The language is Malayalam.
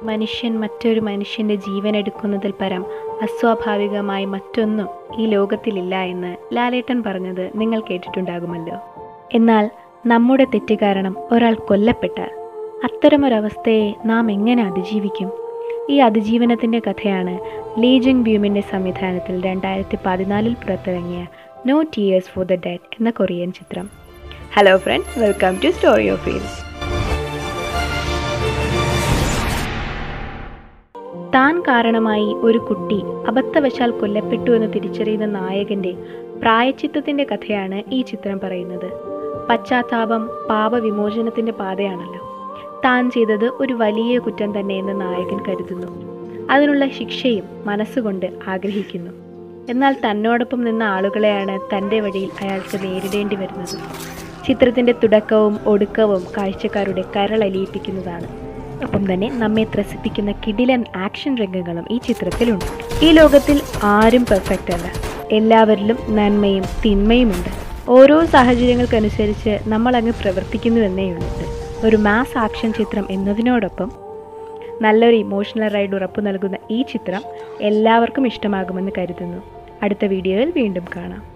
മനുഷ്യൻ മറ്റൊരു മനുഷ്യൻ്റെ ജീവൻ എടുക്കുന്നതിൽ പരം അസ്വാഭാവികമായി മറ്റൊന്നും ഈ ലോകത്തിലില്ല എന്ന് ലാലേട്ടൻ പറഞ്ഞത് നിങ്ങൾ കേട്ടിട്ടുണ്ടാകുമല്ലോ എന്നാൽ നമ്മുടെ തെറ്റ് കാരണം ഒരാൾ കൊല്ലപ്പെട്ടാൽ അത്തരമൊരവസ്ഥയെ നാം എങ്ങനെ അതിജീവിക്കും ഈ അതിജീവനത്തിൻ്റെ കഥയാണ് ലീജിങ് ബ്യൂമിൻ്റെ സംവിധാനത്തിൽ രണ്ടായിരത്തി പതിനാലിൽ പുറത്തിറങ്ങിയ no tears for the dead എന്ന കൊറിയൻ ചിത്രം hello friends welcome to story of feels താൻ കാരണമായി ഒരു കുട്ടി അബദ്ധവശാൽ കൊല്ലപ്പെട്ടു എന്ന് തിരിച്ചറിയുന്ന നായകന്റെ പ്രായച്ചിത്തത്തിന്റെ കഥയാണ് ഈ ചിത്രം പറയുന്നത് പശ്ചാത്താപം പാപവിമോചനത്തിന്റെ പാതയാണല്ലോ താൻ ചെയ്തത് ഒരു വലിയ കുറ്റം തന്നെയെന്ന് നായകൻ കരുതുന്നു അതിനുള്ള ശിക്ഷയും മനസ്സുകൊണ്ട് ആഗ്രഹിക്കുന്നു എന്നാൽ തന്നോടൊപ്പം നിന്ന ആളുകളെയാണ് തൻ്റെ വഴിയിൽ അയാൾക്ക് നേരിടേണ്ടി വരുന്നത് ചിത്രത്തിൻ്റെ തുടക്കവും ഒടുക്കവും കാഴ്ചക്കാരുടെ കരളലിയിപ്പിക്കുന്നതാണ് ഒപ്പം തന്നെ നമ്മെ ത്രസിപ്പിക്കുന്ന കിടിലൻ ആക്ഷൻ രംഗങ്ങളും ഈ ചിത്രത്തിലുണ്ട് ഈ ലോകത്തിൽ ആരും പെർഫെക്റ്റ് അല്ല എല്ലാവരിലും നന്മയും തിന്മയുമുണ്ട് ഓരോ സാഹചര്യങ്ങൾക്കനുസരിച്ച് നമ്മൾ അങ്ങ് പ്രവർത്തിക്കുന്നു എന്നേയുള്ളൂ ഒരു മാസ് ആക്ഷൻ ചിത്രം എന്നതിനോടൊപ്പം നല്ലൊരു ഇമോഷണൽ റൈഡ് ഉറപ്പു നൽകുന്ന ഈ ചിത്രം എല്ലാവർക്കും ഇഷ്ടമാകുമെന്ന് കരുതുന്നു അടുത്ത വീഡിയോയിൽ വീണ്ടും കാണാം